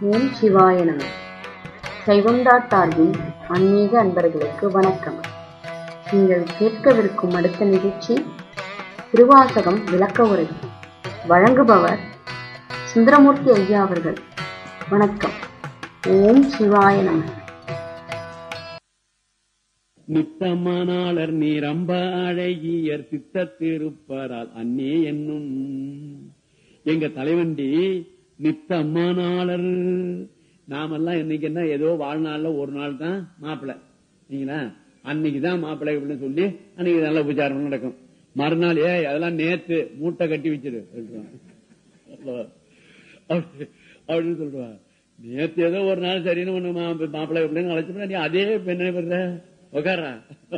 ஓம் சிவாய நம சைவம்டா சார்பின் ஆன்மீக அன்பர்களுக்கு வணக்கம் நீங்கள் கேட்கவிருக்கும் அடுத்த நிகழ்ச்சி திருவாசகம் விளக்க உரை வழங்குபவர் சுந்தரமூர்த்தி ஐயா அவர்கள் வணக்கம் ஓம் சிவாய நம நித்தமனாளர் நீரம்ப அழகியர் சித்த திருப்பரால் அன்னே என்னும் எங்க தலைவண்டி நித்தம்மனாளர் நாமெல்லாம் இன்னைக்கு என்ன ஏதோ வாழ்நாள்ல ஒரு நாள் தான் மாப்பிள்ளை நீங்களா அன்னைக்குதான் மாப்பிள்ளை அப்படின்னு சொல்லி அன்னைக்கு நல்ல உபச்சாரம் நடக்கும் மறுநாள் ஏ அதெல்லாம் நேத்து மூட்டை கட்டி வச்சிரு சொல்லுவான். அப்படி- அப்படின்னு சொல்லுவா நேத்து ஏதோ ஒரு நாள் சரின்னு ஒண்ணு மா- மாப்பிள்ளை அப்படின்னு அழைச்சோம்னா நீ அதே பெண்ணை பெற உக்காரா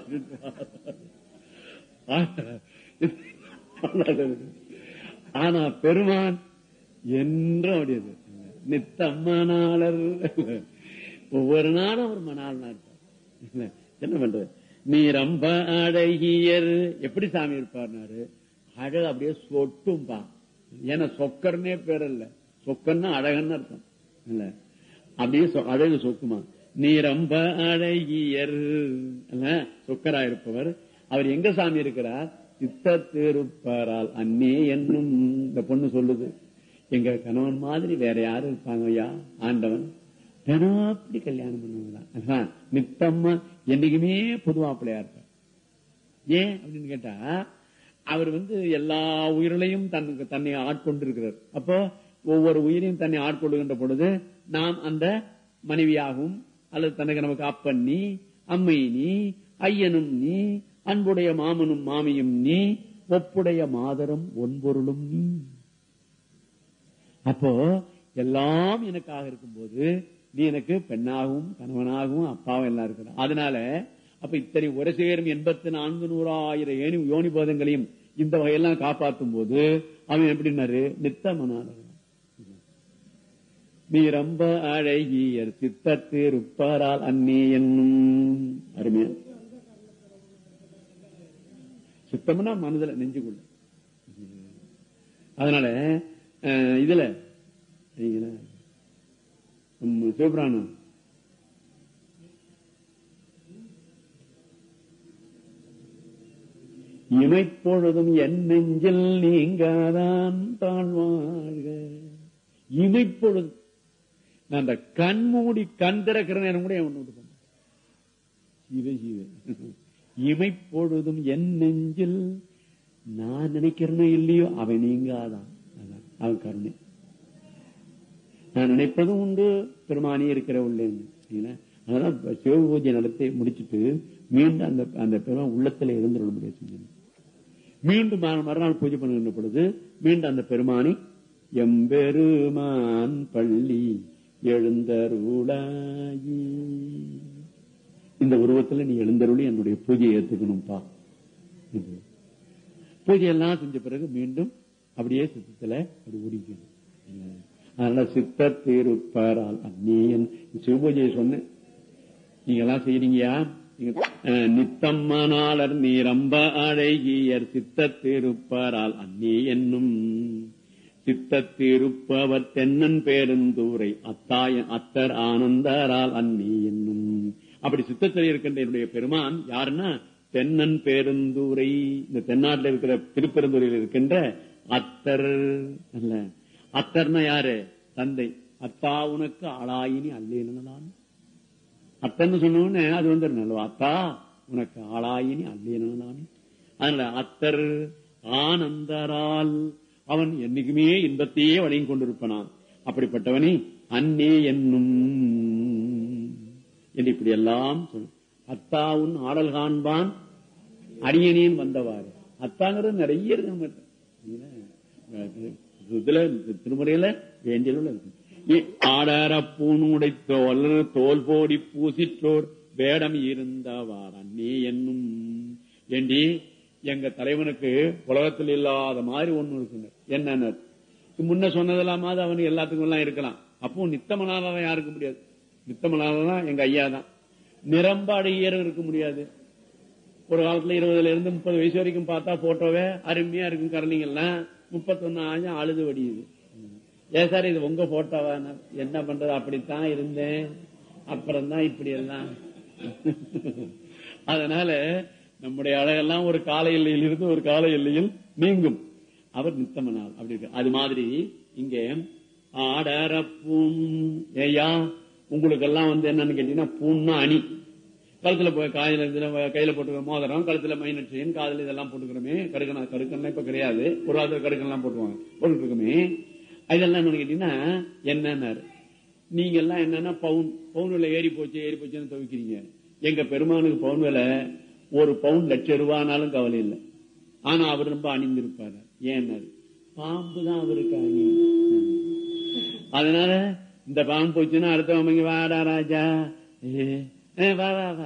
ஆனா பெருமான் என்றும் அப்படியது நித்தம்மனாளர் ஒவ்வொரு நாளும் ஒரு மணாளனா இருப்பார் என்ன பண்றது நீ ரொம்ப அழகியர் எப்படி சாமி இருப்பார்னாரு அழகு அப்படியே சொட்டும்பா ஏன்னா சொக்கர்னே பேர் இல்ல சொக்கன்னா அழகன்னு அர்த்தம் இல்ல அப்படியே சொ- அழகு சொக்குமா நீ ரொம்ப அழகியர் இல்ல சொக்கரா இருப்பவர் அவர் எங்க சாமி இருக்கிறார் சித்த திருப்பரால் அன்னே என்னும் இந்த பொண்ணு சொல்லுது எங்க கணவன் மாதிரி வேற யாரும் இருப்பாங்க ஐயா ஆண்டவன் தினப்படி கல்யாணம் பண்ணுவாங்களா நித்தம்மா என்னைக்குமே பொதுவாப்பிள்ளையா இருப்பார் ஏன் அப்படின்னு கேட்டா அவர் வந்து எல்லா உயிர்களையும் தன்னுக்கு தன்னை ஆட்கொண்டிருக்கிறார் அப்போ ஒவ்வொரு உயிரையும் தன்னை ஆட்கொள்ளுகின்ற பொழுது நாம் அந்த மனைவியாகவும் அல்லது தனக்கு நமக்கு அப்பன் நீ அம்மை நீ ஐயனும் நீ அன்புடைய மாமனும் மாமியும் நீ ஒப்புடைய மாதரும் ஒன்பொருளும் நீ அப்போ எல்லாம் எனக்காக இருக்கும்போது நீ எனக்கு பெண்ணாகவும் கணவனாகவும் அப்பாவும் எல்லாம் இருக்கிற அதனால அப்ப இத்தனை ஒரு சேரும் எண்பத்தி நான்கு நூறாயிரம் ஏணி யோனி போதங்களையும் இந்த வகையெல்லாம் காப்பாற்றும் போது அவன் எப்படின்னாரு நித்தமனான நீ ரொம்ப அழகியர் சித்தத்திருப்பாரால் அன்னே என்னும் அருமையா சித்தம்னா மனதுல நெஞ்சுக்குள்ள அதனால அஹ், இதுல சரிங்களா? உம், சிவபிராணம் இமைப்பொழுதும் என் நெஞ்சில் நீங்காதான் தாழ்வாழ்க இமைப்பொழுதும் நான் அந்த கண் மூடி கண் திறக்கிற நேரம் கூட என் விட்டு போனேன் சிவ சிவ இமைப்பொழுதும் என் நெஞ்சில் நான் நினைக்கிறேனோ இல்லையோ அவன் நீங்காதான் அதான், அவன் கருணை நான் நினைப்பதும் உண்டு பெருமானி இருக்கிற உள்ளேன்னு சரிங்களா? அதனால சிவ பூஜை நடத்தி முடிச்சிட்டு மீண்டும் அந்த அந்த பெருமான் உள்ளத்துல எழுந்துள்ள முடியாது செஞ்சேன் மீண்டும் மறு- மறுநாள் பூஜை பண்ணுகின்ற பொழுது மீண்டும் அந்த பெருமானி எம்பெருமான் பள்ளி எழுந்தருளாயி இந்த உருவத்துல நீ எழுந்தருளி என்னுடைய பூஜையை ஏத்துக்கணும்பா இது. பூஜையெல்லாம் செஞ்ச பிறகு மீண்டும் அப்படியே சித்தத்துல அப்படி ஓடிக்கணும் அதனால சித்த திருப்பரால் அந்நியன் சிவபூஜையை சொன்னேன் நீங்க எல்லாம் செய்யறீங்கயா நீங்க- அஹ், நித்தம்மனாளர் நீரம்ப அழகியர் சித்த திருப்பரால் அந்நே என்னும் சித்தத்திருப்பவர் தென்னன் பேருந்தூரை அத்தாய அத்தர் ஆனந்தரால் அந்நே என்னும் அப்படி சித்தத்தில் இருக்கின்ற என்னுடைய பெருமான் யாருன்னா தென்னன் பேருந்தூரை இந்த தென்னாட்டில் இருக்கிற திருப்பெருந்தூரில் இருக்கின்ற அத்தர் அல்ல அத்தர்னா யாரு தந்தை அத்தா உனக்கு ஆளாயினி அல்லேனதான் அத்தன்னு சொன்ன உடனே அது வந்து நல்லவா அத்தா உனக்கு ஆளாயினி அல்லேனதானே அதனால அத்தர் ஆனந்தரால் அவன் என்னைக்குமே இன்பத்தையே வழங்கி கொண்டிருப்பனான் அப்படிப்பட்டவனே அன்னே என்னும் என்று இப்படி எல்லாம் சொல் அத்தாவுன் ஆடல் காண்பான் அரியணியன் வந்தவாறு அத்தாங்கிறது நிறைய இருக்கு நம்மகிட்ட. இதுல திருமுறையில வேண்டியதுல இருக்கு இ- ஆடார பூணுடை தோல் தோல் போடி பூசிற்றோர் வேடம் இருந்தவார் அன்னே என்னும் ஏண்டி எங்க தலைவனுக்கு உலகத்தில் இல்லாத மாதிரி ஒண்ணு இருக்குங்க என்னன்னு முன்ன சொன்னதெல்லாமாவது அவனுக்கு எல்லாத்துக்கும் எல்லாம் இருக்கலாம் அப்போ நித்தமனாதான் யாருக்கு முடியாது நித்தமனாதான் எங்க ஐயா தான் நிரம்ப அழகியரும் இருக்க முடியாது ஒரு காலத்துல இருபதுல இருந்து முப்பது வயசு வரைக்கும் பார்த்தா போட்டோவே அருமையா இருக்கும் கரணிங்கெல்லாம் முப்பத்தொன்னு ஆஞ்சு அழுது வடியுது ஏன் சார் இது உங்க போட்டோவா என்ன பண்றது அப்படித்தான் இருந்தேன் அப்புறம் தான் இப்படி எல்லாம் அதனால நம்முடைய அழகெல்லாம் ஒரு கால எல்லையில் இருந்து ஒரு கால எல்லையில் நீங்கும் அவர் நித்தமனால் அப்படி இருக்கு அது மாதிரி இங்க ஆடரப்பும் ஏயா உங்களுக்கு எல்லாம் வந்து என்னன்னு கேட்டீங்கன்னா பூன்னா அணி கழுத்துல போய் காயில இதுல கையில போட்டுக்கிற மோதிரம் கழுத்துல மைனர் செயின் காதுல இதெல்லாம் போட்டுக்கிறோமே கடுக்கணா கடுக்கணும் இப்ப கிடையாது ஒரு ஆள் கடுக்கெல்லாம் போட்டுவாங்க போட்டுட்டு இருக்கோமே இதெல்லாம் என்னன்னு கேட்டீங்கன்னா என்னன்னாரு நீங்க எல்லாம் என்னன்னா பவுன் பவுன் விலை ஏறி போச்சு ஏறி போச்சுன்னு துவைக்கிறீங்க எங்க பெருமானுக்கு பவுன் விலை ஒரு பவுன் லட்சம் ரூபானாலும் கவலை இல்லை ஆனா அவர் ரொம்ப அணிந்திருப்பாரு ஏன்னாரு பாம்பு தான் அவருக்கு அணி அதனால இந்த பாம்பு போச்சுன்னா அடுத்தவங்க வாடா ராஜா ஏ, ஏ, வா வா வா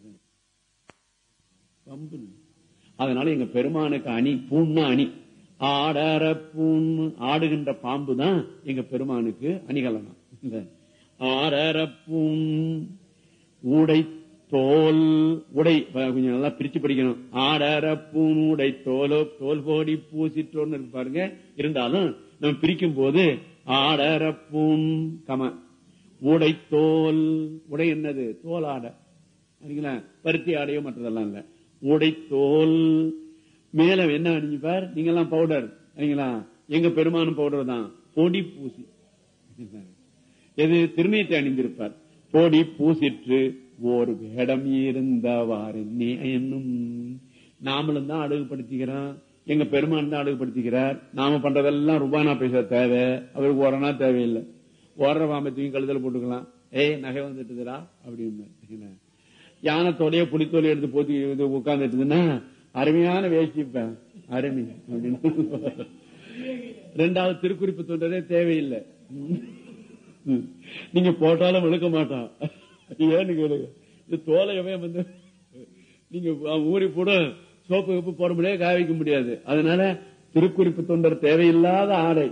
பம்பு அதனால எங்க பெருமானுக்கு அணி பூன்னா அணி ஆடற பூண் ஆடுகின்ற பாம்பு தான் எங்க பெருமானுக்கு அணிகலனம் இந்த ஆடற பூண் ஊடை தோல் உடை ப- கொஞ்சம் நல்லா பிரிச்சு படிக்கணும் ஆடற பூண் உடை தோலோ தோல் போடி பூசிட்டோன்னு இருக்கு பாருங்க இருந்தாலும் நம்ம பிரிக்கும் போது ஆடற பூண் கம உடை தோல் உடை என்னது தோல் ஆடை சரிங்களா பருத்தி ஆடையோ மற்றதெல்லாம் இல்ல உடை தோல் மேல என்ன அணிஞ்சுப்பார் நீங்க எல்லாம் பவுடர் சரிங்களா எங்க பெருமானும் பவுடர் தான் பொடி பூசி எது திருநீட்டை அணிந்திருப்பார் பொடி பூசிற்று ஒரு வேடம் இருந்தவாறு என்னும் நாமளும் தான் அழகுபடுத்திக்கிறோம் எங்க பெருமான் தான் அழகுபடுத்திக்கிறார் நாம பண்றதெல்லாம் ரூபானா பைசா தேவை அவருக்கு ஓரனா தேவையில்லை ஓடுற பாம்பத்தையும் கழுதல போட்டுக்கலாம் ஏய் நகை வந்துட்டுதுடா அப்படின்னு யானத்தோடைய புலித்தோலை எடுத்து போத்தி இது உட்கார்ந்துட்டுதுன்னா அருமையான வேஷ்டிப்பேன் அருமை அப்படின்னு ரெண்டாவது திருக்குறிப்பு தோன்றதே தேவையில்லை ம். நீங்க போட்டாலும் விழுக்க மாட்டான் ஏன்னு கேளுங்க இந்த தோலையவே வந்து நீங்க ஊறி கூட சோப்பு கப்பு போட முடியாது காய வைக்க முடியாது அதனால திருக்குறிப்பு தொண்டர் தேவையில்லாத ஆடை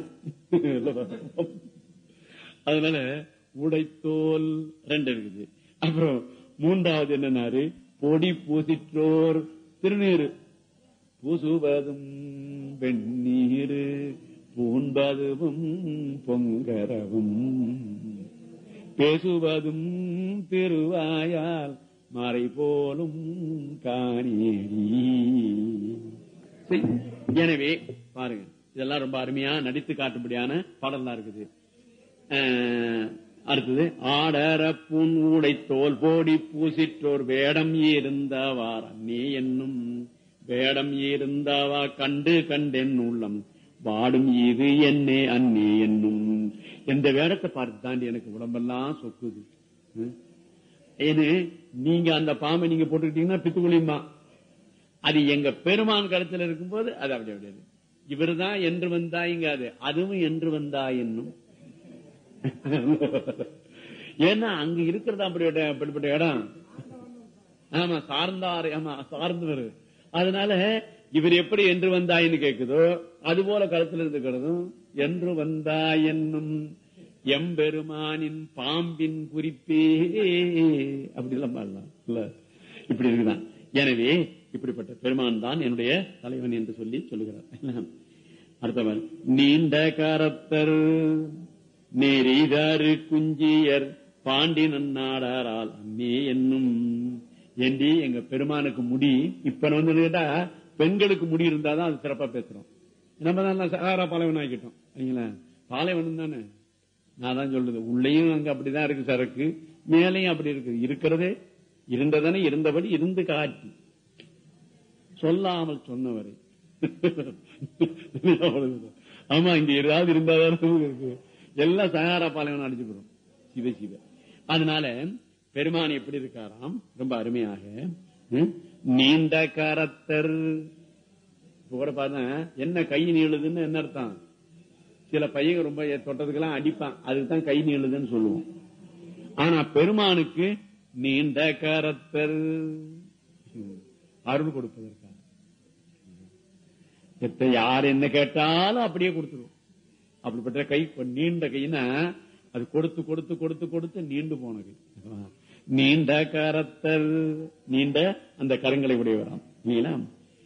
அதனால உடைத்தோல் ரெண்டு இருக்குது அப்புறம் மூன்றாவது என்னன்னாரு பொடி பூசிற்றோர் திருநீரு பூசுவதும் வெந்நீரு பூண்பதுவும் பொங்கரவும் பேசுவதும் திருவாயால் மறை போலும் காணேரி சரி. எனவே பாருங்க இதெல்லாம் ரொம்ப அருமையா நடித்து காட்டும்படியான பாடல்லாம் இருக்குது அஹ், அடுத்தது ஆடர புன் ஊடை தோல் போடி பூசிற்றோர் வேடம் இருந்தவார் அன்னே என்னும் வேடம் இருந்தவா கண்டு கண்டென் உள்ளம் வாடும் இது என்னே அன்னே என்னும் எந்த வேடத்தை பார்த்து தாண்டி எனக்கு உடம்பெல்லாம் சொக்குது ம். ஏன்னு நீங்க அந்த பாம்பை நீங்க போட்டுக்கிட்டீங்கன்னா பித்துக்குழியுமா அது எங்க பெருமான் கருத்துல இருக்கும்போது அது அப்படி அப்படியாது இவர்தான் என்று வந்தா இங்க அது அதுவும் என்று வந்தா என்னும் ஏன்னா அங்க இருக்கிறது அப்படிப்பட்ட அப்படிப்பட்ட இடம் ஆமா சார்ந்தார் ஆமா சார்ந்தவர் அதனால இவர் எப்படி என்று வந்தாயின்னு கேக்குதோ அது போல கருத்துல இருக்கிறதும் என்று வந்தாய் என்னும் எம்பெருமானின் பாம்பின் குறிப்பே அப்படி எல்லாம் பாடலாம் இல்ல இப்படி இருக்குதான் எனவே இப்படிப்பட்ட பெருமான் தான் என்னுடைய தலைவன் என்று சொல்லி சொல்லுகிறார் அடுத்தவன் நீண்ட கரத்தர் நெறிதாறு குஞ்சியர் பாண்டி நன்னாடாரால் அன்னே என்னும் ஏண்டி எங்க பெருமானுக்கு முடி இப்ப வந்து கேட்டா பெண்களுக்கு முடி இருந்தாதான் அது சிறப்பா பேசுறோம் நம்ம தான் சகாரா பாலைவனம் ஆக்கிட்டோம் சரிங்களா பாலைவனம் தானே நான் தான் சொல்றது உள்ளேயும் அங்க அப்படிதான் இருக்கு சரக்கு மேலையும் அப்படி இருக்கு இருக்கிறதே இருந்ததானே இருந்தபடி இருந்து காட்டி சொல்லாமல் சொன்னவரை அவ்வளவுதான். ஆமா இங்க ஏதாவது இருந்தாதான் இருக்கு எல்லாம் சகாரா பாலைவனம் அடிச்சு போடும் சிவ சிவ அதனால பெருமான் எப்படி இருக்காராம் ரொம்ப அருமையாக ம், நீண்ட கரத்தர் இப்ப கூட பாருங்க என்ன கை நீளுதுன்னு என்ன அர்த்தம் சில பையன் ரொம்ப தொட்டதுக்கெல்லாம் அடிப்பான் அதுக்கு தான் கை நீளுதுன்னு சொல்லுவோம் ஆனா பெருமானுக்கு நீண்ட கரத்தர் ம், அருள் கொடுப்பதற்காக எத்த யார் என்ன கேட்டாலும் அப்படியே கொடுத்துருவோம் அப்படிப்பட்ட கை இப்ப நீண்ட கைனா அது கொடுத்து கொடுத்து கொடுத்து கொடுத்து நீண்டு போன கை நீண்ட கரத்தர் நீண்ட அந்த கரங்களை உடையவராம் இல்லைங்களா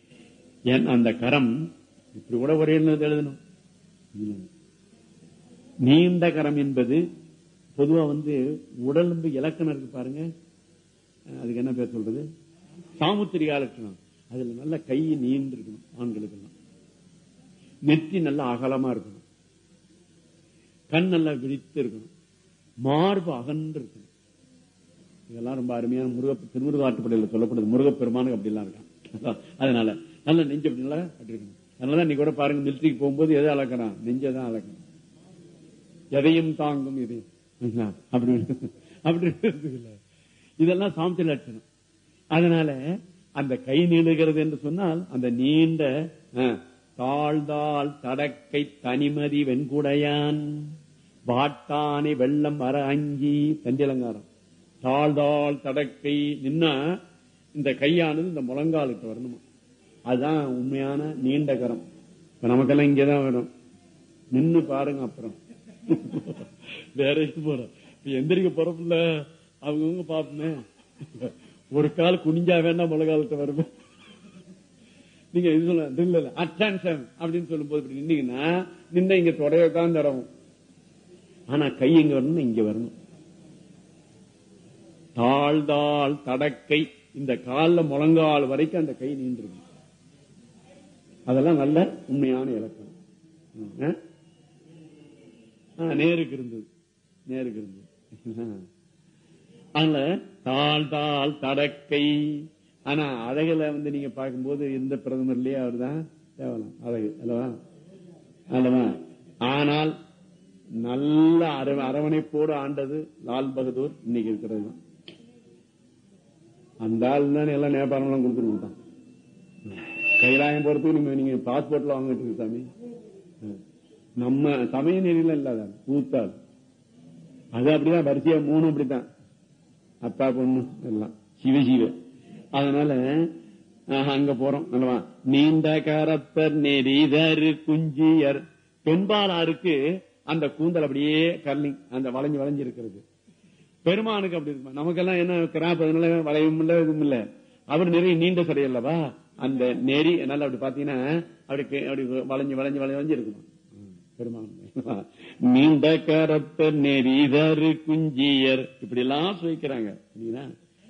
ஏன் அந்த கரம் இப்படி கூட ஒரே எழுதணும் நீண்ட கரம் என்பது பொதுவா வந்து உடலும்பு இலக்கணம் இருக்கு பாருங்க அஹ் அதுக்கு என்ன பேர் சொல்றது சாமுத்திரிகா லட்சணம் அதுல நல்ல கை நீண்டு இருக்கணும் ஆண்களுக்கு எல்லாம் நெத்தி நல்லா அகலமா இருக்கணும் கண் நல்லா விழித்து இருக்கணும் மார்பு அகன்று இருக்கணும் இதெல்லாம் ரொம்ப அருமையான முருக திருமுருகாட்டுப்படையில சொல்லப்படுது முருகப்பெருமானுக்கு அப்படி எல்லாம் இருக்கான் அதனால நல்ல நெஞ்சு அப்படி நல்லா அப்படி இருக்கணும் அதனால நீ கூட பாருங்க மிலிட்டரிக்கு போகும்போது எதை அளக்கிறான் நெஞ்சதான் அளக்கணும் எதையும் தாங்கும் இது அப்படி அப்படி இருக்குல்ல. இதெல்லாம் சாமத்தி லட்சணம் அதனால அந்த கை நீளுகிறது என்று சொன்னால் அந்த நீண்ட அஹ், தாழ்ந்தாள் தடக்கை தனிமதி வெண்குடையான் வாட்டானை வெள்ளம் வர அஞ்சி தஞ்சலங்காரம் தாழ்ந்தாள் தடக்கை நின்னா இந்த கையானது இந்த முழங்காலுக்கு வரணுமா அதுதான் உண்மையான நீண்ட கரம் இப்ப நமக்கெல்லாம் இங்கதான் வேணும் நின்னு பாருங்க அப்புறம் வேற எங்க போறோம் இப்ப எந்திரிக்க போறப்புல அவங்கவுங்க பாப்போமே ஒரு கால் குனிஞ்சா வேண்டாம் முழங்காலத்தை வருமே நீங்க இது சொல்ல இல்ல இல்ல அட்டென்ஷன் அப்படின்னு சொல்லும் போது இப்படி நின்னீங்கன்னா நின்ன இங்க தொடைய தான் தரவும் ஆனா கை எங்க வரணும் இங்க வரணும் தாழ்தாள் தடக்கை இந்த கால்ல முழங்கால் வரைக்கும் அந்த கை நீண்டிருக்கும் அதெல்லாம் நல்ல உண்மையான இலக்கணம் ம், ஆ? ஆ, நேருக்கு இருந்தது நேருக்கு இருந்தது அதனால தாழ் தாழ் தடக்கை ஆனா அழகுல வந்து நீங்க பார்க்கும்போது எந்த பிரதமர்லயே அவர்தான் தேவலாம் அழகு அல்லவா அல்லவா ஆனால் நல்ல அரவ அரவணைப்போடு ஆண்டது லால் பகதூர் இன்னைக்கு இருக்கிறது தான் அந்த ஆள் தான் எல்லாம் நேபாளம் எல்லாம் கொடுத்துருக்கான் கைலாயம் போறதுக்கு நீங்க நீங்க பாஸ்போர்ட்ல வாங்கிட்டு இருக்கு சாமி நம்ம சமய நெறியில இல்லாத கூத்தாள் அது அப்படிதான் வரிசையா மூணு அப்படித்தான் அப்பா பொண்ணு எல்லாம் சிவ சிவ அதனால ஆஹ், அங்க போறோம் அல்லவா நீண்ட கரப்பர் நெறிதரு குஞ்சியர் பெண்பாலாருக்கு அந்த கூந்தல் அப்படியே கர்லிங் அந்த வளைஞ்சு வளைஞ்சு இருக்கிறது பெருமானுக்கு அப்படி இருக்குமா நமக்கெல்லாம் என்ன கிராப் அதனால வளையும் இல்ல இதுவும் இல்ல அவர் நிறைய நீண்ட சடை அல்லவா அந்த நெறி நல்லா அப்படி பாத்தீங்கன்னா அப்படி கே- அப்படி வளைஞ்சு வளைஞ்சு வளைஞ்சு வளைஞ்சு இருக்குமா பெருமான் நீண்ட கரப்ப நெறிதரு குஞ்சியர் இப்படி எல்லாம் சுவைக்கிறாங்க சரிங்களா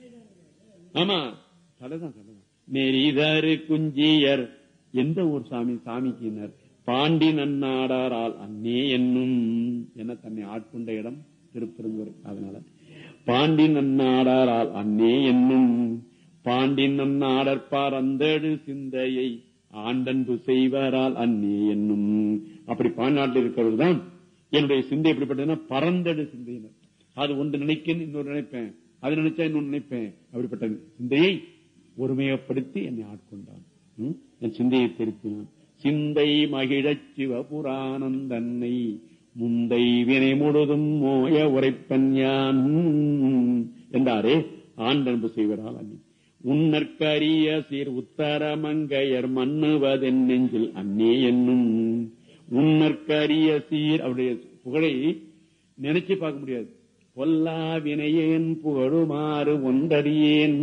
ஆமா தலைதான் தலைதான் நெறிதரு குஞ்சியர் எந்த ஊர் சாமி சாமிக்கினர் பாண்டி நன்னாடாரால் அன்னே என்னும் என தன்னை ஆட்கொண்ட இடம் திருப்பெருந்துறை அதனால பாண்டி நன்னாடாரால் அன்னே என்னும் பாண்டி நன்னாடற்பார் அந்தடு சிந்தையை ஆண்டன்பு செய்வரால் அன்னே என்னும் அப்படி பாண்டாட்டில் இருக்கிறவர் தான் என்னுடைய சிந்தை எப்படிப்பட்டதுன்னா பரந்தடு சிந்தையினர் அது ஒன்று நினைக்கேன் இன்னொரு நினைப்பேன் அது நினைச்சா இன்னொன்று நினைப்பேன் அப்படிப்பட்ட சிந்தையை ஒருமையப்படுத்தி என்னை ஆட்கொண்டான் ம்? என் சிந்தையை திருப்பினான் சிந்தை மகிழச் சிவபுராணம் தன்னை முந்தை வினை முழுதும் மோய உரைப்பன் யான் என்றாரே ஆண்டன்பு செய்வரால் அன்னி உன்னற்கரிய சீர் உத்தரமங்கையர் மன்னுவதென் நெஞ்சில் அன்னே என்னும் உன்னற்கரிய சீர் அவருடைய புகழை நினைச்சு பார்க்க முடியாது பொல்லா வினையேன் புகழுமாறு ஒன்றடியேன்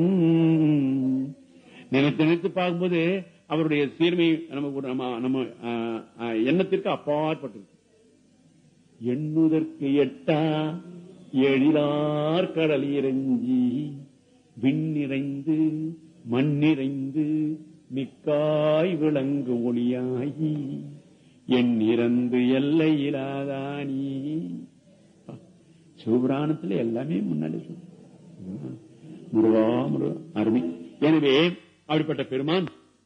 நினைத்து நினைத்து பார்க்கும்போது அவருடைய சீர்மை நமக்கு ஒரு நம்ம நம்ம ஆ, ஆ, எண்ணத்திற்கு அப்பாற்பட்டது எண்ணுதற்கு எட்டா எழிலார் கடல் இறஞ்சி விண்ணிறைந்து மண்ணிறைந்து மிக்காய் விளங்கு ஒளியாகி என் இறந்து எல்லையிலாதானி சிவபுராணத்துல எல்லாமே முன்னாடி சொல்லு முருகா முருகா அருமை எனவே அப்படிப்பட்ட பெருமான்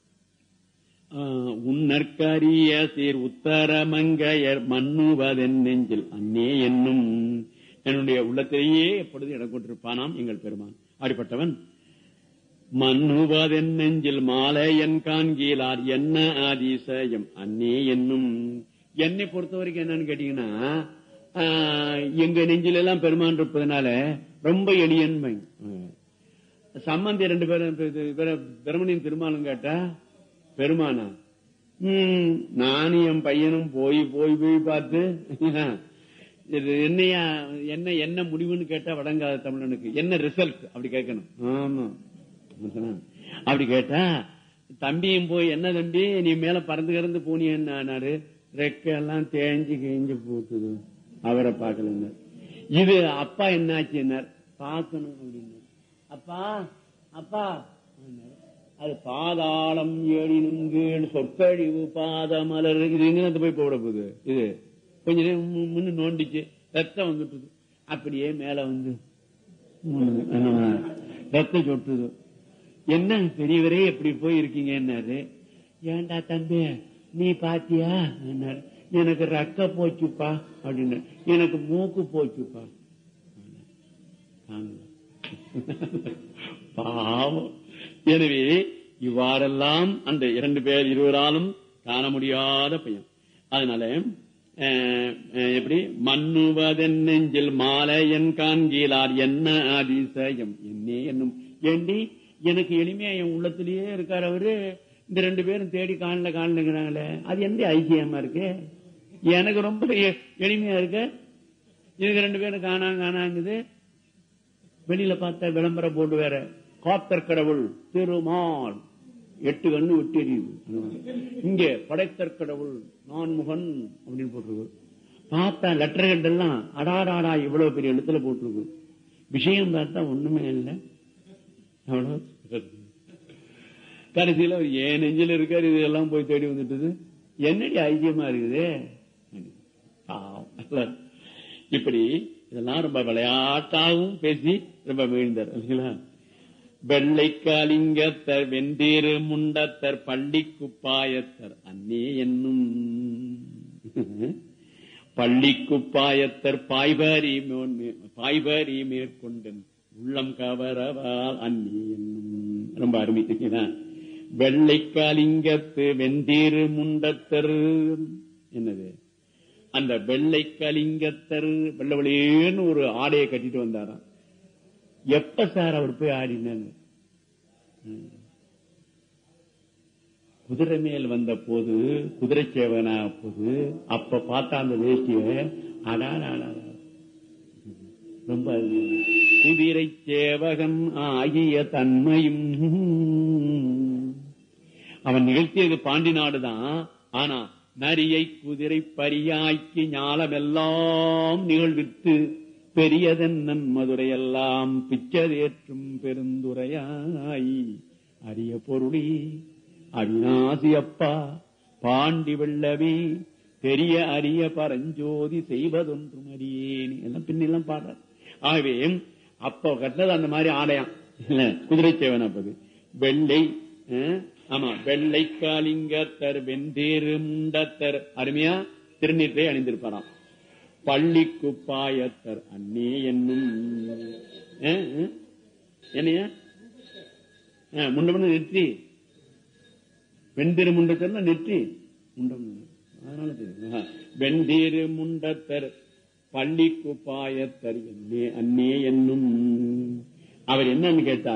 ஆஹ், உன்னற்கரிய சீர் உத்தரமங்கையர் மன்னுவதென் நெஞ்சில் அன்னே என்னும் என்னுடைய உள்ளத்திலேயே எப்பொழுது இடம் கொண்டிருப்பானாம் எங்கள் பெருமான் அப்படிப்பட்டவன் மன்னுவதென் நெஞ்சில் மாலையன் காண்கீலார் என்ன அதிசயம் அன்னே என்னும் என்னை பொறுத்த வரைக்கும் என்னன்னு கேட்டீங்கன்னா ஆஹ், எங்க நெஞ்சில எல்லாம் பெருமான் இருப்பதனால ரொம்ப எளியன்மை சம்பந்தி ரெண்டு பேரும் இது- இவர- பிரமணியின் திருமாலும் கேட்டா பெருமானா ம், நானும் என் பையனும் போய் போய் போய் பார்த்து இது என்னையா என்ன என்ன முடிவுன்னு கேட்டா வடங்காத தமிழனுக்கு என்ன ரிசல்ட் அப்படி கேட்கணும் ஆமா புரியுதா? அப்படி கேட்டா தம்பியும் போய் என்ன தம்பி நீ மேல பறந்து கிடந்து போனி என்னாரு ரெக்கையெல்லாம் தேஞ்சு கிழிஞ்சு போட்டுது அவரை பார்க்கல இது அப்பா என்னாச்சுன்னார் பார்க்கணும் அப்படின்னு அப்பா அப்பா அப்படின்னாரு. அது பாதாளம் ஏழினும் கீழ் சொற்கழிவு பாதமலர் இது எங்க போய் போட போகுது இது கொஞ்ச நேரம் மு- முன்னு நோண்டிச்சு ரத்தம் வந்துட்டுது அப்படியே மேல வந்து ம், ஆமா, ரத்தம் சொட்டுது என்ன பெரியவரே எப்படி போய் இருக்கீங்கன்னாரு ஏன்டா தம்பி நீ பாத்தியா என்னாரு. எனக்கு ரக்க போச்சுப்பா அப்படின்னு எனக்கு மூக்கு போச்சுப்பா ஆமா. பாவம் எனவே இவ்வாறெல்லாம் அந்த இரண்டு பேர் இருவராலும் காண முடியாத பையன் அதனால அஹ், அஹ், எப்படி மன்னுவதென் நெஞ்சில் மாலையன் காண்கிறார் என்ன அதிசயம் என்னே என்னும் ஏண்டி எனக்கு எளிமையா என் உள்ளத்திலேயே இருக்கார் அவரு இந்த ரெண்டு பேரும் தேடி காணல காணலுங்கிறாங்களே அது எந்த ஐக்கியமா இருக்கு எனக்கு ரொம்ப எ- எளிமையா இருக்கு இதுக்கு ரெண்டு பேரும் காணா காணாங்குது வெளியில பார்த்த விளம்பரம் போட்டு வேற காத்தர் கடவுள் திருமால் எட்டு கண்ணு விட்டு எரியுது இங்க படைத்தற் கடவுள் நான்முகன் அப்படின்னு போட்டிருக்கு பார்த்தா லெட்டர்கள் எல்லாம் அடாடாடா இவ்வளவு பெரிய எழுத்துல போட்டிருக்கு விஷயம் பார்த்தா ஒண்ணுமே இல்லை அவ்வளவு கடைசியில அவர் ஏன் நெஞ்சில் இருக்காரு இதெல்லாம் போய் தேடி வந்துட்டுது என்னடி ஐக்கியமா இருக்குது பாவம். இப்படி இதெல்லாம் ரொம்ப விளையாட்டாகவும் பேசி ரொம்ப வீழ்ந்தார் இல்லைங்களா வெள்ளை காலிங்கத்தர் வெந்தீரு முண்டத்தர் பள்ளி குப்பாயத்தர் அன்னே என்னும் பள்ளி குப்பாயத்தர் பாய்பாரி மேல் பாய்பாரி மேற்கொண்டன் உள்ளம் கவரவால் அன்னி என்னும் ரொம்ப அருமையா வெள்ளை காலிங்கத்து வெந்தீரு முண்டத்தர் என்னது அந்த வெள்ளை கலிங்கத்தர் வெள்ளை வெளியேன்னு ஒரு ஆடையை கட்டிட்டு வந்தாராம் எப்ப சார் அவர் போய் ஆடினாங்க ம். குதிரை மேல் வந்த போது குதிரை சேவனா போது அப்ப பார்த்தா அந்த வேஷ்டிய அடாடா ரொம்ப அருமையான. குதிரை சேவகன் ஆகிய தன்மையும் அவன் நிகழ்த்தியது பாண்டி நாடுதான் ஆனா நரியை குதிரை பரியாய்க்கு ஞாலமெல்லாம் நிகழ்வித்து பெரியதென்னன் மதுரையெல்லாம் பிச்சதேற்றும் பெருந்துரையாய் அரிய பொருளி அவிநாசி அப்பா பாண்டி வெள்ளவே பெரிய அரிய பரஞ்சோதி செய்வதொன்றும் அறியேன் எல்லாம் பின்னெல்லாம் பாடுறார் ஆகவே அப்ப கட்டினது அந்த மாதிரி ஆடையாம் இல்ல குதிரை சேவன் அப்பது வெள்ளை அஹ், ஆமா வெள்ளை காலிங்கத்தர் வெந்தேறு முண்டத்தர் அருமையா திருநீற்றை அணிந்திருப்பாராம் பள்ளி குப்பாயத்தர் அன்னே என்னும் அஹ், அஹ், என்னையா அஹ், முண்டம்னு நெற்றி வெந்திரு முண்டத்தர்னா நெற்றி முண்டம் அதனால தெரியும். ஆஹா. வெந்தீரு முண்டத்தர் பள்ளி குப்பாயத்தர் என்னே அன்னே என்னும் அவர் என்னன்னு கேட்டா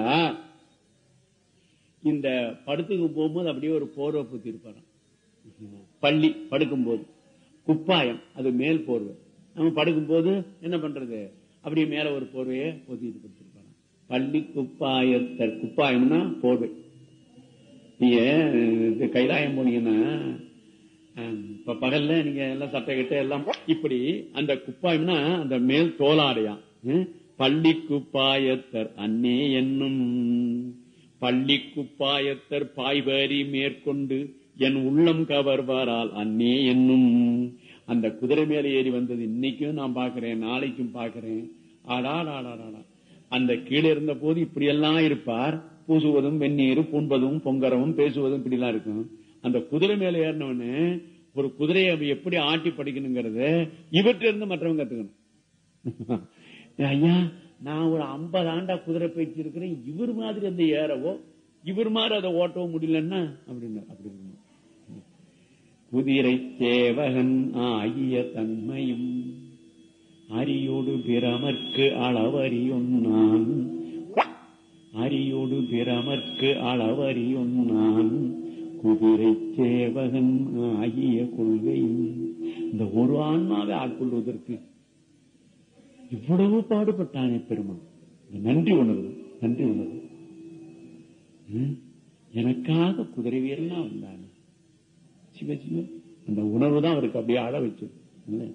இந்த படுத்துக்கு போகும்போது அப்படியே ஒரு போர்வை பூத்தி இருப்பாராம் பள்ளி படுக்கும்போது குப்பாயம் அது மேல் போர்வை நம்ம படுக்கும்போது என்ன பண்றது அப்படியே மேல ஒரு போர்வையை போத்திட்டு படுத்திருப்பாராம் பள்ளி குப்பாயத்தர் குப்பாயம்னா போர்வை நீங்க இது கைலாயம் போனீங்கன்னா ஆம், இப்ப பகல்ல நீங்க எல்லாம் சட்டை கிட்ட எல்லாம் இப்படி அந்த குப்பாயம்னா அந்த மேல் தோலாடையா ம்? பள்ளி குப்பாயத்தர் அன்னே என்னும் பள்ளி குப்பாயத்தர் பாய்வரி மேற்கொண்டு என் உள்ளம் கவர்வாரால் அன்னே என்னும் அந்த குதிரை மேல ஏறி வந்தது இன்னைக்கும் நான் பாக்குறேன் நாளைக்கும் பாக்குறேன் ஆடாடாடாடா அந்த கீழே இருந்த போது இப்படி எல்லாம் இருப்பார் பூசுவதும் வெந்நீர் பூண்பதும் பொங்கரவும் பேசுவதும் இப்படி எல்லாம் இருக்கும் அந்த குதிரை மேல ஏறினவனு ஒரு குதிரையை அவன் எப்படி ஆட்டி படிக்கணுங்கிறத இவற்றிலிருந்து இருந்து மற்றவங்க கத்துக்கணும் ஐயா நான் ஒரு ஐம்பது ஆண்டா குதிரை பயிற்சி இருக்கிறேன் இவர் மாதிரி அந்த ஏறவோ இவர் மாதிரி அதை ஓட்டவோ முடியலன்னா அப்படின்னு அப்படி இருக்கணும். குதிரை சேவகன் ஆகிய தன்மையும் அரியோடு பிரமற்கு அளவறியொன்னான் அரியோடு பிரமற்கு அளவறியொன்னான் குதிரை சேவகன் ஆகிய கொள்கையும் இந்த ஒரு ஆன்மாவை ஆட்கொள்வதற்கு இவ்வளவு பாடுபட்டானே பெருமான் இந்த நன்றி உணர்வு நன்றி உணர்வு ம்? எனக்காக குதிரை வீரனா வந்தானே சிவ சிவ அந்த உணர்வு தான் அவருக்கு அப்படியே ஆழ வச்சது இல்ல?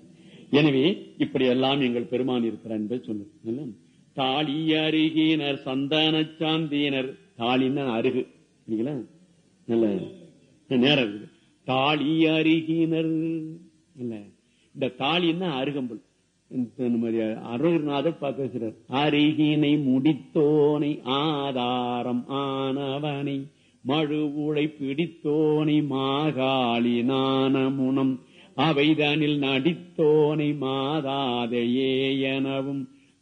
எனவே இப்படி எல்லாம் எங்கள் பெருமான் இருக்கிறார் என்பதை சொன்னது தாலி அருகினர் சந்தன சாந்தியினர் தாலின்னா அருகு சரிங்களா நல்ல நேரம் இருக்குது தாலி அருகினர் இல்ல இந்த தாலின்னா அருகம்புல் அருள்நாதர் பேசுறார் அருகினை முடித்தோனை ஆதாரம் ஆனவனை மழுவுளை பிடித்தோனை மாகாளி நாணமுனம் அவைதனில் நடித்தோனை மாதாதையே எனவும்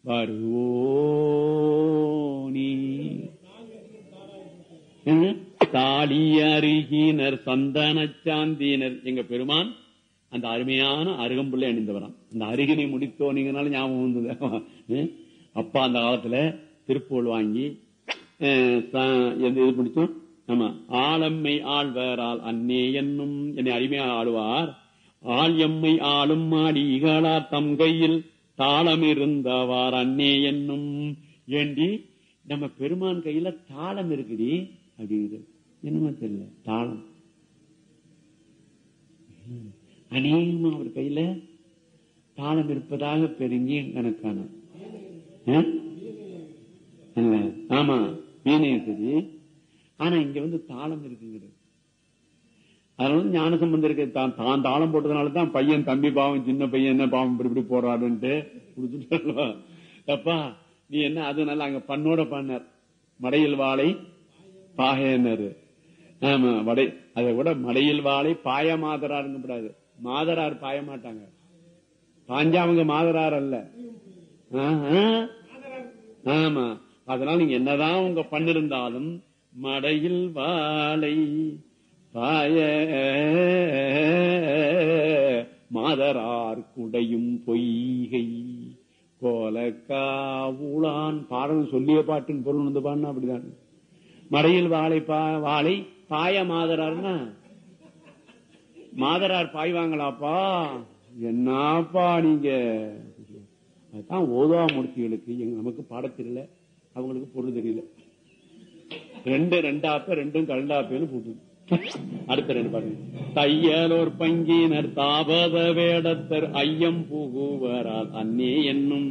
வருவோனி தாலி அருகினர் சந்தன சாந்தியினர் எங்க பெருமான் அந்த அருமையான அருகம்புள்ளை அணிந்தவராம் அந்த அருகினை முடித்தோனிங்கனால ஞாபகம் வந்தது அப்பா அந்த காலத்துல திருப்பூல் வாங்கி இது பிடிச்சோம் ஆமா ஆளம்மை ஆழ்வரால் அன்னே என்னும் என்னை அருமையா ஆளுவார் ஆள் எம்மை ஆளும் மாடிகளார் தம் கையில் தாளம் இருந்தவார் அன்னே என்னும் ஏண்டி நம்ம பெருமான் கையில தாளம் இருக்குடி அப்படிங்கிறது என்னமோ தெரியல தாளம் அநேகமா அவர் கையில தாளம் இருப்பதாக பெருங்கி கணக்கான ஆமா வீணை இருக்குது ஆனா இங்க வந்து தாளம் இருக்குங்கிறது அதனால ஞான சம்பந்தம் இருக்கு தான் தான் தாளம் போட்டதுனாலதான் பையன் தம்பி பாவம் சின்ன பையன் என்ன பாவம் இப்படி இப்படி போறாருன்ட்டு குடுத்துட்டு அப்பா நீ என்ன அதனால அங்க பண்ணோட பண்ணார் மடையில் வாழை பாகையன்னாரு ஆமா வடை அதை விட மடையில் வாழை பாய மாதராருங்க கூடாது மாதரார் பாய மாட்டாங்க பாஞ்சாவங்க மாதரார் அல்ல ஆமா அதனால நீங்க என்னதான் உங்க பண்ணிருந்தாலும் மடையில் வாழை பாய மாதரார் குடையும் பொய்கை கோலக்காவுளான் பாடல் சொல்லிய பாட்டின் பொருள் வந்து பாடினா அப்படிதான் மடையில் வாழை பா வாழை பாய மாதரார்னா மாதரார் பாய்வாங்களாப்பா என்னப்பா நீங்க அதுதான் ஓதா மூர்த்திகளுக்கு எங்க நமக்கு பாடத் தெரியல அவங்களுக்கு பொருள் தெரியல ரெண்டு ரெண்டாப்ப ரெண்டும் கலண்டாப்பேன்னு போட்டு அடுத்த ரெண்டு பாருங்க தையலோர் பங்கினர் தாபத வேடத்தர் ஐயம் புகுவரால் அன்னே என்னும்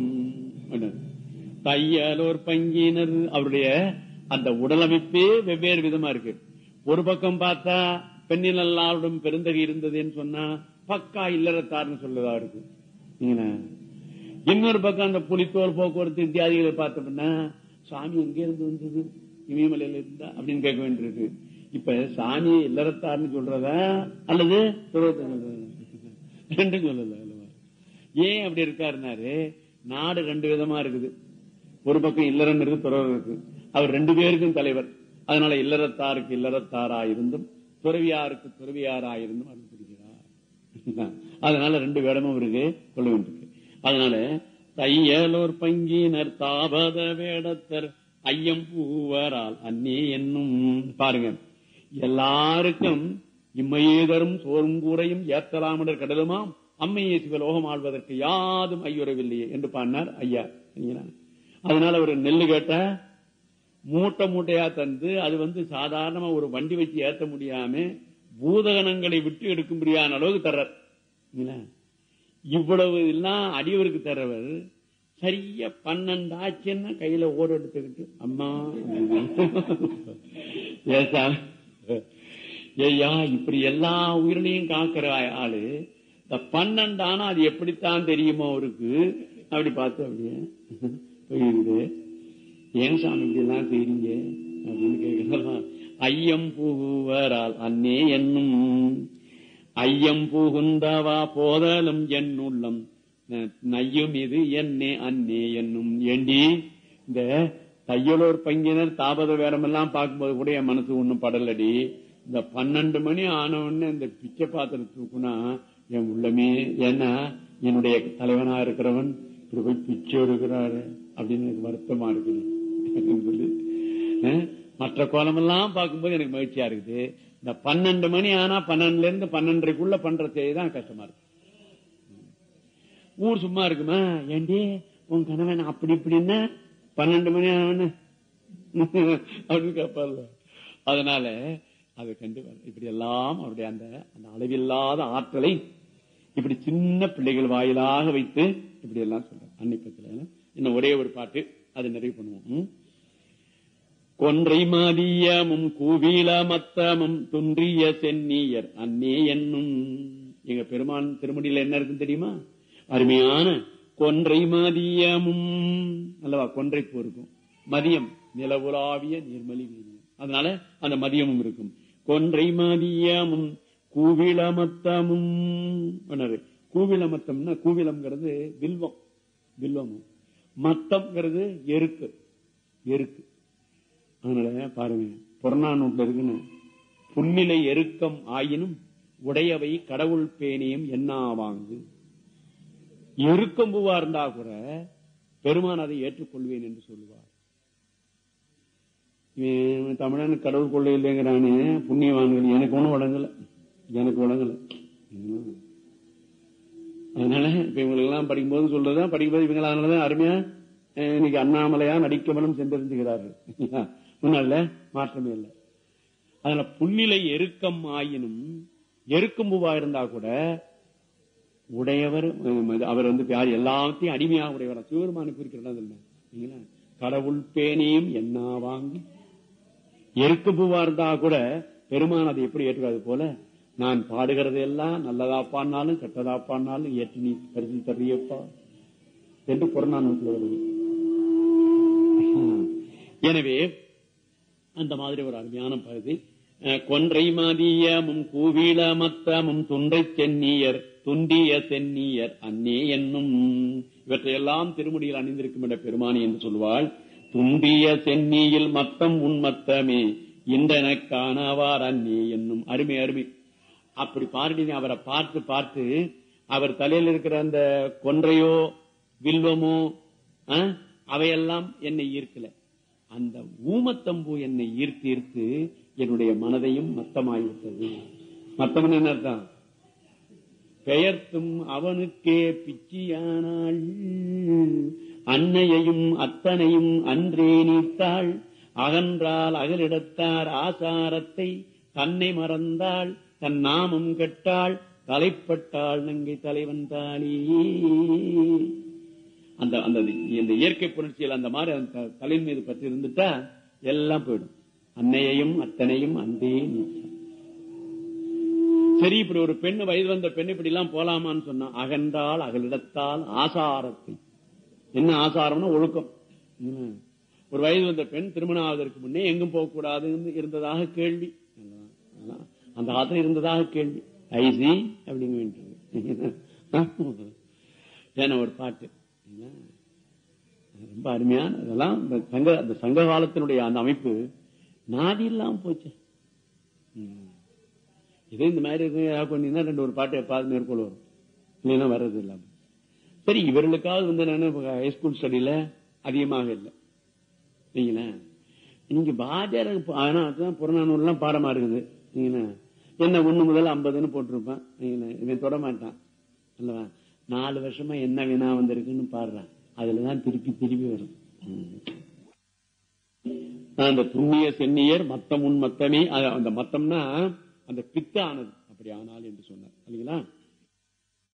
தையலோர் பங்கினர் அவருடைய அந்த உடலமைப்பே வெவ்வேறு விதமா இருக்கு ஒரு பக்கம் பார்த்தா பெண்ணில் எல்லாருடன் பெருந்தகை இருந்ததுன்னு சொன்னா பக்கா இல்லறத்தார்னு சொல்லதா இருக்கு இன்னொரு பக்கம் அந்த புலித்தோல் போக்குவரத்து இத்தியாதிகளை பார்த்தோம்னா சாமி எங்க இருந்து வந்தது இமயமலையில இருந்தா அப்படின்னு கேட்க வேண்டியிருக்கு இப்ப சாமி இல்லறத்தார்னு சொல்றதா அல்லது துறவத்தை சொல்றதா ரெண்டும் சொல்லல ஏன் அப்படி இருக்காருனாரு நாடு ரெண்டு விதமா இருக்குது ஒரு பக்கம் இல்லறம் இருக்கு துறவம் இருக்கு அவர் ரெண்டு பேருக்கும் தலைவர் அதனால இல்லறத்தாருக்கு இல்லறத்தாரா இருந்தும் துறவியாருக்கு துறவியாரா இருந்தும் அருள் புரிகிறார் அதனால ரெண்டு வேடமும் இருக்கு கொள்ள வேண்டியிருக்கு அதனால தையலோர் பங்கினர் தாபத வேடத்தர் ஐயம் பூவரால் அன்னே என்னும் பாருங்க எல்லாருக்கும் இம்மையேதரும் சோறும் கூரையும் ஏத்தலாமிடர் கடலுமாம் அம்மையே சிவலோகம் ஆழ்வதற்கு யாதும் ஐயுறவில்லையே என்று பாடினார் ஐயா அதனால ஒரு நெல்லு கேட்ட மூட்டை மூட்டையா தந்து அது வந்து சாதாரணமா ஒரு வண்டி வச்சு ஏத்த முடியாம பூதகணங்களை விட்டு எடுக்கும்படியான அளவுக்கு தர்றார் இவ்வளவு எல்லாம் அடியவருக்கு தர்றவர் சரியா பன்னெண்டு ஆச்சுன்னா கையில ஓட எடுத்துக்கிட்டு அம்மா ஏசா ஏய்யா இப்படி எல்லா உயிரிலையும் காக்கிற ஆளு இந்த பன்னெண்டு ஆனா அது எப்படித்தான் தெரியுமோ அவருக்கு அப்படி பார்த்து அப்படியே போயிடுது ஏன் சாமி இப்படி எல்லாம் செய்றீங்க அப்படின்னு கேட்கலாம் ஐயம் புகுவரால் அன்னே என்னும் ஐயம் புகுந்தவா போதலும் என் உள்ளம் நையும் இது என்னே அன்னே என்னும் ஏண்டி இந்த தையலோர் பங்கினர் தாபத வேடம் எல்லாம் பார்க்கும்போது கூட என் மனசு ஒண்ணும் படலடி இந்த பன்னெண்டு மணி ஆனவொன்னு இந்த பிச்சை பாத்திரம் தூக்குனா என் உள்ளமே ஏன்னா என்னுடைய தலைவனா இருக்கிறவன் இப்படி போய் பிச்சை எடுக்கிறாரு அப்படின்னு எனக்கு வருத்தமா இருக்குது சொல்லி மற்ற கோலமெல்லாம் பார்க்கும்போது எனக்கு மகிழ்ச்சியா இருக்குது இந்த பன்னெண்டு மணி ஆனா பன்னெண்டுல இருந்து பன்னெண்டரைக்குள்ள பண்ற செய்திதான் கஷ்டமா இருக்கு ஊர் சும்மா இருக்குமா ஏண்டி உன் கணவன் அப்படி இப்படின்னா பன்னெண்டு மணி ஆனவன அப்படின்னு கேட்பார்ல அதனால அதை கண்டு இப்படி எல்லாம் அவருடைய அந்த அந்த அளவில்லாத ஆற்றலை இப்படி சின்ன பிள்ளைகள் வாயிலாக வைத்து இப்படி எல்லாம் சொல்றேன் அன்னைப்பத்துல இன்னும் ஒரே ஒரு பாட்டு அதை நிறைவு பண்ணுவோம் ம்? கொன்றை மாதியமும் கூவில மத்தமும் துன்றிய சென்னியர் அன்னே என்னும் எங்க பெருமான் திருமடியில என்ன இருக்குன்னு தெரியுமா அருமையான கொன்றை மதியமும் அல்லவா கொன்றை பூ இருக்கும் மதியம் நிலவுலாவிய நீர்மலி வீரியம் அதனால அந்த மதியமும் இருக்கும் கொன்றை மதியமும் கூவிளமத்தமும் பண்ணாரு கூவிளமத்தம்னா கூவிளம்ங்கிறது வில்வம் வில்வமும் மத்தம்ங்கிறது எருக்கு எருக்கு அதனால பாருங்க புறநானூட்ல இருக்குன்னு புன்னிலை எருக்கம் ஆயினும் உடையவை கடவுள் பேணியும் என்னாவாங்கு எருக்கம் பூவா இருந்தா கூட பெருமான் அதை ஏற்றுக்கொள்வேன் என்று சொல்லுவார் இவன் தமிழன் கடவுள் கொள்ளை இல்லைங்கிறானே புண்ணியவான்கள் எனக்கு ஒண்ணும் வழங்கல எனக்கு வழங்கல ம். அதனால இப்ப இவங்களுக்கு எல்லாம் படிக்கும்போது சொல்றதுதான் படிக்கும்போது இவங்க அதனாலதான் அருமையா அஹ், இன்னைக்கு அண்ணாமலையா நடிக்கமலும் சென்றிருந்துகிறார்கள் முன்னால மாற்றமே இல்லை அதனால புன்னிலை எருக்கம் ஆயினும் எருக்கும் பூவா இருந்தா கூட உடையவர் உம், அவர் வந்து யார் எல்லாத்தையும் அடிமையாக உடையவர் சிவபெருமானை குறிக்கிறதா இல்லைங்களா கடவுள் பேணியும் என்ன வாங்கி எருக்கு பூவா இருந்தா கூட பெருமான் அதை எப்படி ஏற்றுக்காது போல நான் பாடுகிறது எல்லாம் நல்லதா பாடினாலும் கெட்டதா பாடினாலும் ஏற்று நீ பரிசு தர்றியப்பா என்று புறநானூற்றில் வருது எனவே அந்த மாதிரி ஒரு அருமையான பகுதி அஹ், கொன்றை மதியமும் கூவில மத்தமும் துண்டை சென்னியர் துண்டிய சென்னியர் அன்னே என்னும் இவற்றையெல்லாம் திருமுடியில் அணிந்திருக்கும் என்ற பெருமானி என்று சொல்வாள் துண்டிய சென்னியில் மத்தம் உன் மத்தமே இன்றென காணவார் அன்னே என்னும் அருமை அருமை அப்படி பாருடி அவரை பார்த்து பார்த்து அவர் தலையில் இருக்கிற அந்த கொன்றையோ வில்வமோ அஹ், அவையெல்லாம் என்னை ஈர்க்கல அந்த ஊமத்தம்பூ என்னை ஈர்த்து ஈர்த்து என்னுடைய மனதையும் மத்தமாய்விட்டது மத்தம்னு என்ன அர்த்தம் பெயர்த்தும் அவனுக்கே பிச்சியானாள் அன்னையையும் அத்தனையும் அன்றே நீத்தாள் அகன்றால் அகலிடத்தார் ஆசாரத்தை தன்னை மறந்தாள் தன் நாமம் கெட்டாள் தலைப்பட்டாள் நங்கை தலைவன் தாளி அந்த அந்த இந்த இயற்கை புணர்ச்சியில் அந்த மாதிரி அந்த த- தலையின் மீது பற்றி இருந்துட்டா எல்லாம் போயிடும் அன்னையையும் அத்தனையும் அன்பே நீத்தாள் சரி இப்படி ஒரு பெண் வயது வந்த பெண் இப்படி எல்லாம் போலாமான்னு சொன்னா அகன்றால் அகலிடத்தால் ஆசாரத்தை என்ன ஆசாரம்னா ஒழுக்கம் ம். ஒரு வயது வந்த பெண் திருமணம் ஆவதற்கு முன்னே எங்கும் போகக்கூடாதுன்னு இருந்ததாக கேள்வி அதான், அதான். அந்த காலத்துல இருந்ததாக கேள்வி ஐசி அப்படிங்க வேண்டியது ஏன்னா ஒரு பாட்டு என்ன? ரொம்ப அருமையான அதெல்லாம் இந்த சங்க அந்த சங்க காலத்தினுடைய அந்த அமைப்பு நாதி இல்லாம போச்சு ம். இதே இந்த மாதிரி இருக்கு ஏதாவது பண்ணீங்கன்னா ரெண்டு ஒரு பாட்டு எப்பாவது மேற்கொள் வரும் இல்லைன்னா வர்றது இல்லாம சரி இவர்களுக்காவது வந்து நான் ஹைஸ்கூல் ஸ்டடியில அதிகமாக இல்லை நீங்களா நீங்க பாஜார ஆனா அதுதான் புறநானூறுலாம் பாடமா இருக்குது நீங்களா என்ன ஒண்ணு முதல் ஐம்பதுன்னு போட்டிருப்பான் நீங்களா இவன் தொட மாட்டான் அல்லவா நாலு வருஷமா என்ன வினா வந்திருக்குன்னு பாடுறான் அதுலதான் திருப்பி திருப்பி வரும் ம். அந்த புண்ணிய சென்னியர் மத்தம் உன் மத்தமே அது- அந்த மத்தம்னா அந்த பித்த ஆனது அப்படி ஆனால் என்று சொன்னார் இல்லைங்களா